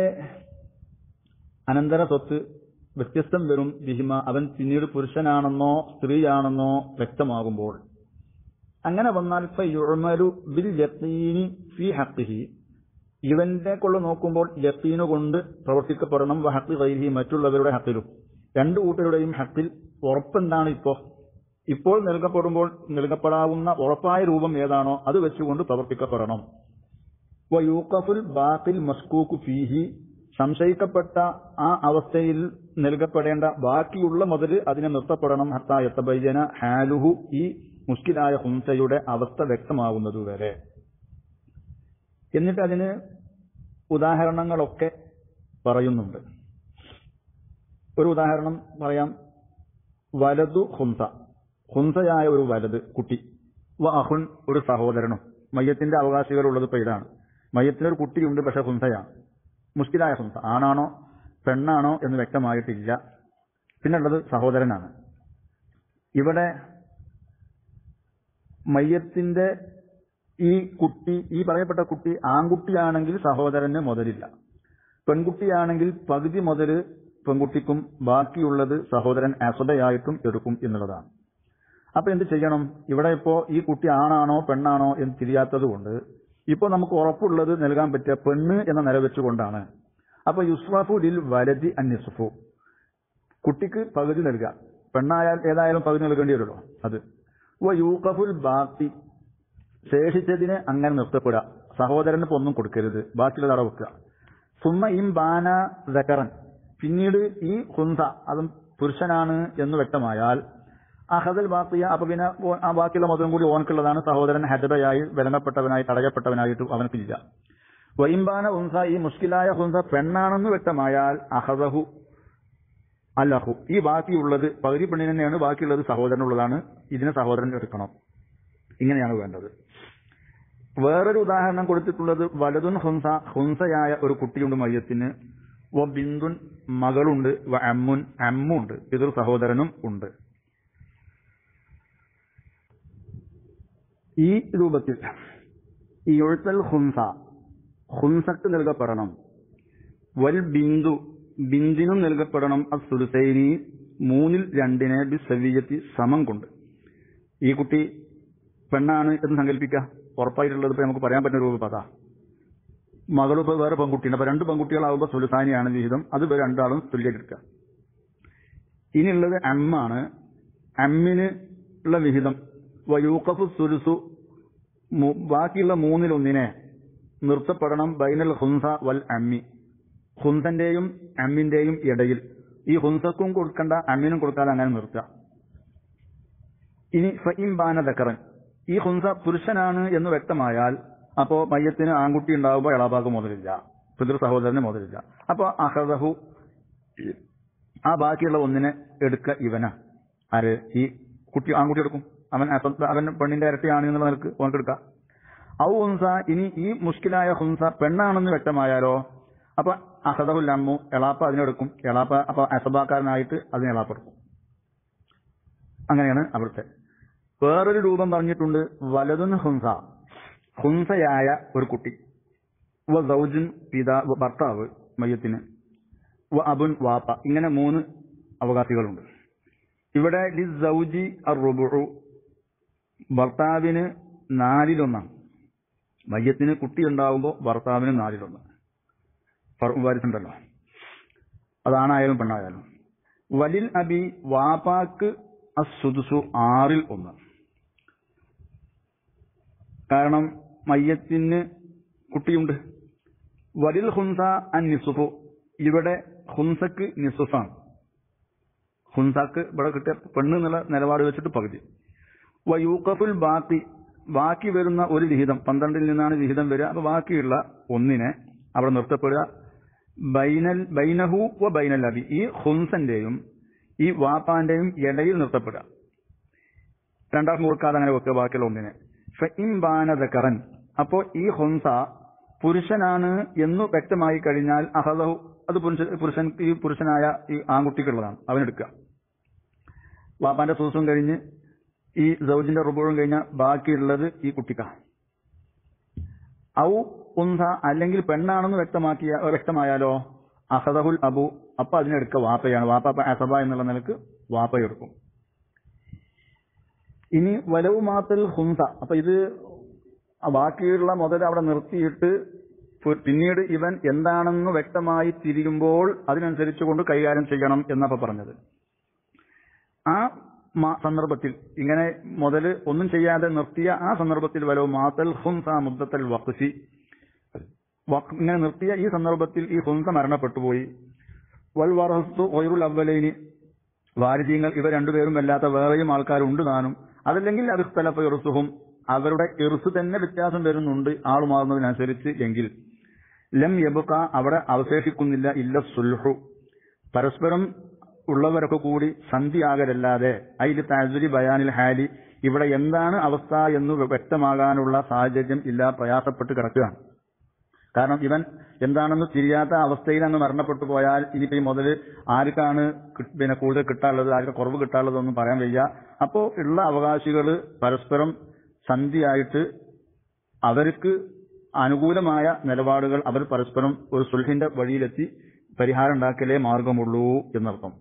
അനന്തര സ്വത്ത് വ്യത്യസ്തം വരും ബിഹിമ അവൻ പിന്നീട് പുരുഷനാണെന്നോ സ്ത്രീയാണെന്നോ വ്യക്തമാകുമ്പോൾ അങ്ങനെ വന്നാൽ ഫയുഅമലു ബിൽ യഖീനി ഫി ഹഖ്ഖിഹി ഇവന്റെ കൊള്ള നോക്കുമ്പോൾ യഖീന് കൊണ്ട് പ്രവർത്തിക്കപ്പെടണം വഹഖി ഗൈരിഹി മറ്റുള്ളവരുടെ ഹക്കിലും രണ്ടു കൂട്ടരുടെയും ഹക്കിൽ ഉറപ്പെന്താണ് ഇപ്പോ ഇപ്പോൾ നൽകപ്പെടുമ്പോൾ നൽകപ്പെടാവുന്ന ഉറപ്പായ രൂപം ഏതാണോ അത് വെച്ചുകൊണ്ട് പ്രവർത്തിക്കപ്പെടണം വയൂക്കഫുൽ ബാത്തിൽ മസ്കൂക്കു ഫീഹി സംശയിക്കപ്പെട്ട ആ അവസ്ഥയിൽ നൽകപ്പെടേണ്ട ബാക്കിയുള്ള മുതൽ അതിനെ നിർത്തപ്പെടണം ഹത്താ എത്തബയ്യന ഹാലുഹു ഈ മുഷ്കിലായ ഹുംസയുടെ അവസ്ഥ വ്യക്തമാകുന്നതുവരെ എന്നിട്ട് അതിന് ഉദാഹരണങ്ങളൊക്കെ പറയുന്നുണ്ട് ഒരു ഉദാഹരണം പറയാം വലതു ഹുംസ ഹുംസയായ ഒരു വലത് കുട്ടി വ അഹുൻ ഒരു സഹോദരനും മയ്യത്തിന്റെ അവകാശികളുള്ളത് ഇപ്പൊ ഇതാണ് മയ്യത്തിന് ഒരു കുട്ടിയുണ്ട് പക്ഷെ ഹുംസയാണ് മുഷ്കിലായ ഹുംസ ആണാണോ പെണ്ണാണോ എന്ന് വ്യക്തമായിട്ടില്ല പിന്നുള്ളത് സഹോദരനാണ് ഇവിടെ മയ്യത്തിന്റെ ഈ കുട്ടി ഈ പറയപ്പെട്ട കുട്ടി ആൺകുട്ടിയാണെങ്കിൽ സഹോദരന് മുതലില്ല പെൺകുട്ടിയാണെങ്കിൽ പകുതി മുതൽ പെൺകുട്ടിക്കും ബാക്കിയുള്ളത് സഹോദരൻ അസബയായിട്ടും എടുക്കും എന്നുള്ളതാണ് അപ്പൊ എന്ത് ചെയ്യണം ഇവിടെ ഇപ്പോ ഈ കുട്ടി ആണാണോ പെണ്ണാണോ എന്ന് തിരിയാത്തത് കൊണ്ട് ഇപ്പോ നമുക്ക് ഉറപ്പുള്ളത് നൽകാൻ പറ്റിയ പെണ്ണ് എന്ന നില വെച്ചുകൊണ്ടാണ് അപ്പൊ യുസ്വാഫു ലിൽ വലതി അന്യസുഫു കുട്ടിക്ക് പകുതി നൽകുക പെണ്ണായാൽ ഏതായാലും പകുതി നൽകേണ്ടി വരുമല്ലോ അത് യൂക്കഫുൽ ബാക്കി ശേഷിച്ചതിനെ അങ്ങനെ നിർത്തപ്പെടുക സഹോദരന് ഇപ്പൊ ഒന്നും കൊടുക്കരുത് ബാക്കിയുള്ളത് അവിടെ വെക്കുക സുമ്മ ഇം ബാന ദക്കറൻ പിന്നീട് ഈ ഹുൻസ അതും പുരുഷനാണ് എന്ന് വ്യക്തമായാൽ അഹദൽ ബാക്കിയ അപ്പൊ പിന്നെ ഓ- ആ ബാക്കിയുള്ള മുതലും കൂടി ഓനക്കുള്ളതാണ് സഹോദരൻ ഹജബയായി വിലങ്ങപ്പെട്ടവനായി തടയപ്പെട്ടവനായിട്ട് അവനക്കില്ല വൈംബാന ഹുൻസ ഈ മുഷ്കിലായ ഹുൻസ പെണ്ണാണെന്ന് വ്യക്തമായാൽ അഹദഹു അല്ലഹു ഈ ബാക്കിയുള്ളത് പകുതി പെണ്ണിന് തന്നെയാണ് ബാക്കിയുള്ളത് സഹോദരനുള്ളതാണ് ഇതിനെ സഹോദരൻ എടുക്കണം ഇങ്ങനെയാണ് വേണ്ടത് വേറൊരു ഉദാഹരണം കൊടുത്തിട്ടുള്ളത് വലതുൻ ഹുൻസ ഹുൻസയായ ഒരു കുട്ടിയുണ്ട് മയ്യത്തിന് വ ബിന്ദുൻ മകളുണ്ട് വ അമ്മുൻ അമ്മുണ്ട് ഇതൊരു സഹോദരനും ഉണ്ട് ഈ രൂപത്തിൽ ഈ എഴുത്തൽ ഹുൻസ ഹുൻസക്ക് നൽകപ്പെടണം വൽ ബിന്ദു ബിന്ദിനും നൽകപ്പെടണം അസുലുസൈനി മൂന്നിൽ രണ്ടിനെ ബി സവീയത്തി സമം കൊണ്ട് ഈ കുട്ടി പെണ്ണാണ് എന്ന് സങ്കല്പിക്കുക ഉറപ്പായിട്ടുള്ളത് ഇപ്പൊ നമുക്ക് പറയാൻ പറ്റുന്ന രൂപം അതാ മകളും ഇപ്പൊ വേറെ പെൺകുട്ടിയാണ് അപ്പൊ രണ്ട് പെൺകുട്ടികളാകുമ്പോൾ സുലുസാനിയാണ് വിഹിതം അത് ഇവർ രണ്ടാളും തുല്യമെടുക്കുക ഇനിയുള്ളത് അമ്മാണ് അമ്മിന് ഉള്ള വിഹിതം വയൂക്കഫു സുലുസു മു- ബാക്കിയുള്ള മൂന്നിലൊന്നിനെ നിർത്തപ്പെടണം ബൈനൽ ഹുൻസ വൽ അമ്മി ഹുൻസന്റെയും അമ്മിന്റെയും ഇടയിൽ ഈ ഹുൻസക്കും കൊടുക്കണ്ട അമ്മിനും കൊടുക്കാതെ അങ്ങനെ നിർത്തുക ഇനി ഫഇം ബാന ദക്കറൻ ഈ ഹുൻസ പുരുഷനാണ് എന്ന് വ്യക്തമായാൽ അപ്പോ മയ്യത്തിന് ആൺകുട്ടി ഉണ്ടാവുമ്പോൾ എളാപ്പാക്ക് മുതലില്ല പിതൃ സഹോദരന് മുതലില്ല അപ്പൊ അഹദഹു ആ ബാക്കിയുള്ള ഒന്നിനെ എടുക്ക ഇവന ആര് ഈ കുട്ടി ആൺകുട്ടി എടുക്കും അവൻ അസ- അവൻ പെണ്ണിന്റെ ഇരട്ടിയാണ് എന്നുള്ള നിലക്ക് ഓനക്ക് എടുക്കാം ഔ ഹുൻസ ഇനി ഈ മുഷ്കിലായ ഹുൻസ പെണ്ണാണെന്ന് വ്യക്തമായാലോ അപ്പൊ അഹദഹുൽ അമ്മു എളാപ്പ അതിനെടുക്കും എളാപ്പ അപ്പൊ അസബാക്കാരനായിട്ട് അതിന് എളാപ്പ എടുക്കും അങ്ങനെയാണ് അവിടുത്തെ വേറൊരു രൂപം പറഞ്ഞിട്ടുണ്ട് വലതുൻ ഹുൻസ ഹുൻസയായ ഒരു കുട്ടി വ സൗജുൻ പിതാ വ ഭർത്താവ് മയ്യത്തിന് വ അബുൻ വാപ്പ ഇങ്ങനെ മൂന്ന് അവകാശികളുണ്ട് ഇവിടെ ലി സൗജി അറുബു ഭർത്താവിന് നാലിലൊന്നാണ് മയ്യത്തിന് കുട്ടി ഉണ്ടാവുമ്പോൾ ഭർത്താവിന് നാലിലൊന്ന് വാരിസുണ്ടല്ലോ അതാണായാലും പെണ്ണായാലും വലിൽ അബി വാപ്പാക്ക് അസുദുസു ആറിൽ ഒന്ന് കാരണം മയ്യത്തിന് കുട്ടിയുണ്ട് വലിൽ ഹുൻസ അൻ നിസുഫു ഇവിടെ ഹുൻസക്ക് നിസുഫാണ് ഹുൻസാക്ക് ഇവിടെ കിട്ടിയ പെണ്ണ് എന്നുള്ള നിലപാട് വെച്ചിട്ട് പകുതി വയൂക്കഫുൽ ബാക്കി ബാക്കി വരുന്ന ഒരു വിഹിതം പന്ത്രണ്ടിൽ നിന്നാണ് വിഹിതം വരിക അപ്പൊ ബാക്കിയുള്ള ഒന്നിനെ അവിടെ നിർത്തപ്പെടുക ബൈനൽ ബൈനഹു വ ബൈനൽ അബി ഈ ഹുൻസന്റെയും ഈ വാപ്പാന്റെയും ഇടയിൽ നിർത്തപ്പെടുക രണ്ടാം കൊടുക്കാതെ അങ്ങനെ വെക്കുക ബാക്കിയുള്ള ഒന്നിനെ ഫഇംബാനദക്കറൻ അപ്പോ ഈ ഹുൻസ പുരുഷനാണ് എന്ന് വ്യക്തമായി കഴിഞ്ഞാൽ അഹദഹു അത് പുരുഷ പുരുഷൻ ഈ പുരുഷനായ ഈ ആൺകുട്ടിക്കുള്ളതാണ് അവനെടുക്കുക വാപ്പാന്റെ സൂസും കഴിഞ്ഞ് ഈ സൗജിന്റെ റുബോഴും കഴിഞ്ഞ ബാക്കിയുള്ളത് ഈ കുട്ടിക്കാണ് ഔ ഉൻസ അല്ലെങ്കിൽ പെണ്ണാണെന്ന് വ്യക്തമാക്കിയ വ്യക്തമായാലോ അഹദഹുൽ അബു അപ്പൊ അതിനെടുക്കുക വാപ്പയാണ് വാപ്പ അപ്പൊ അസബ എന്നുള്ള നിലക്ക് വാപ്പയെടുക്കും ഇനി വലവ് മാത്തൽ ഹുംസ അപ്പൊ ഇത് ആ ബാക്കിയുള്ള മുതൽ അവിടെ നിർത്തിയിട്ട് പു- പിന്നീട് ഇവൻ എന്താണെന്ന് വ്യക്തമായി തിരിയുമ്പോൾ അതിനനുസരിച്ച് കൊണ്ട് കൈകാര്യം ചെയ്യണം എന്നപ്പോ പറഞ്ഞത് ആ മാ- സന്ദർഭത്തിൽ ഇങ്ങനെ മുതൽ ഒന്നും ചെയ്യാതെ നിർത്തിയ ആ സന്ദർഭത്തിൽ വലവ് മാത്തൽ ഹുംസ മുദ്ദത്തൽ വഖ്സി വഖ്- ഇങ്ങനെ നിർത്തിയ ഈ സന്ദർഭത്തിൽ ഈ ഹുംസ മരണപ്പെട്ടുപോയി വൽ വറഹത്തു ഒയറുൽ അവലൈനി വാരിദ്യങ്ങൾ ഇവ രണ്ടുപേരും അല്ലാത്ത വേറെയും ആൾക്കാരുണ്ട് താനും അതല്ലെങ്കിൽ അവിസ്തലഫ ഇറുസുഹും അവരുടെ ഇറുസ് തന്നെ വ്യത്യാസം വരുന്നുണ്ട് ആൾ മാറുന്നതിനനുസരിച്ച് എങ്കിൽ ലം യബുക അവിടെ അവശേഷിക്കുന്നില്ല ഇല്ല സുൽഹു പരസ്പരം ഉള്ളവരൊക്കെ കൂടി സന്ധിയാകരല്ലാതെ അതിൽ താജുരി ബയാനിൽ ഹാലി ഇവിടെ എന്താണ് അവസ്ഥ എന്ന് വ്യക്തമാകാനുള്ള സാഹചര്യം ഇല്ല പ്രയാസപ്പെട്ട് കിടക്കുകയാണ് കാരണം ഇവൻ എന്താണെന്ന് തിരിയാത്ത അവസ്ഥയിൽ അങ്ങ് മരണപ്പെട്ടു പോയാൽ ഇനിയിപ്പോ ഈ മുതല് ആർക്കാണ് കി- പിന്നെ കൂടുതൽ കിട്ടാനുള്ളത് ആർക്ക് കുറവ് കിട്ടാനുള്ളതൊന്നും പറയാൻ വയ്യ അപ്പോ ഉള്ള അവകാശികള് പരസ്പരം സന്ധിയായിട്ട് അവർക്ക് അനുകൂലമായ നിലപാടുകൾ അവർ പരസ്പരം ഒരു സുൽഹിന്റെ വഴിയിലെത്തി പരിഹാരം ഉണ്ടാക്കലേ മാർഗമുള്ളൂ എന്നർത്ഥം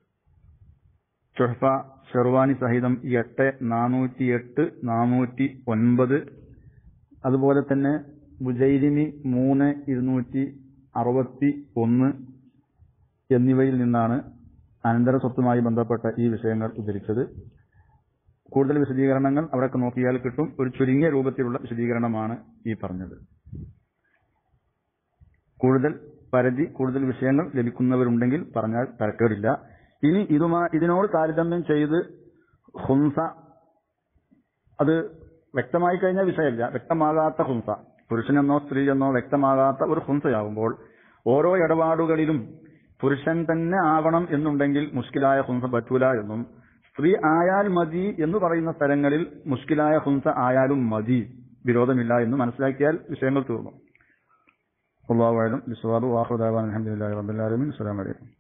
ചുഹഫ ഷെർവാനി സഹിതം എട്ട് നാനൂറ്റി എട്ട് നാനൂറ്റി ഒൻപത് അതുപോലെ തന്നെ ബുജൈരിമി മൂന്ന് ഇരുന്നൂറ്റി അറുപത്തി ഒന്ന് എന്നിവയിൽ നിന്നാണ് അനന്തര സ്വത്തുമായി ബന്ധപ്പെട്ട ഈ വിഷയങ്ങൾ ഉദ്ധരിച്ചത് കൂടുതൽ വിശദീകരണങ്ങൾ അവിടെയൊക്കെ നോക്കിയാൽ കിട്ടും ഒരു ചുരുങ്ങിയ രൂപത്തിലുള്ള വിശദീകരണമാണ് ഈ പറഞ്ഞത് കൂടുതൽ പരിധി കൂടുതൽ വിഷയങ്ങൾ ലഭിക്കുന്നവരുണ്ടെങ്കിൽ പറഞ്ഞാൽ തരക്കേടില്ല ഇനി ഇതുമാ ഇതിനോട് താരതമ്യം ചെയ്ത് ഹുംസ അത് വ്യക്തമായി കഴിഞ്ഞ വിഷയമല്ല വ്യക്തമാകാത്ത ഹുംസ പുരുഷനെന്നോ സ്ത്രീയെന്നോ വ്യക്തമാകാത്ത ഒരു ഹുംസയാകുമ്പോൾ ഓരോ ഇടപാടുകളിലും പുരുഷൻ തന്നെ ആവണം എന്നുണ്ടെങ്കിൽ മുഷ്കിലായ ഹുംസ പറ്റൂല എന്നും സ്ത്രീ ആയാൽ മതി എന്ന് പറയുന്ന സ്ഥലങ്ങളിൽ മുഷ്കിലായ ഹുംസ ആയാലും മതി വിരോധമില്ല എന്ന് മനസ്സിലാക്കിയാൽ വിഷയങ്ങൾ തീർന്നു അള്ളാഹു വിസ്വാബ് വാഹുദാബാൻ അലഹമുല്ലാ റബുലാലമിൻ അസ്സലാമലൈക്കും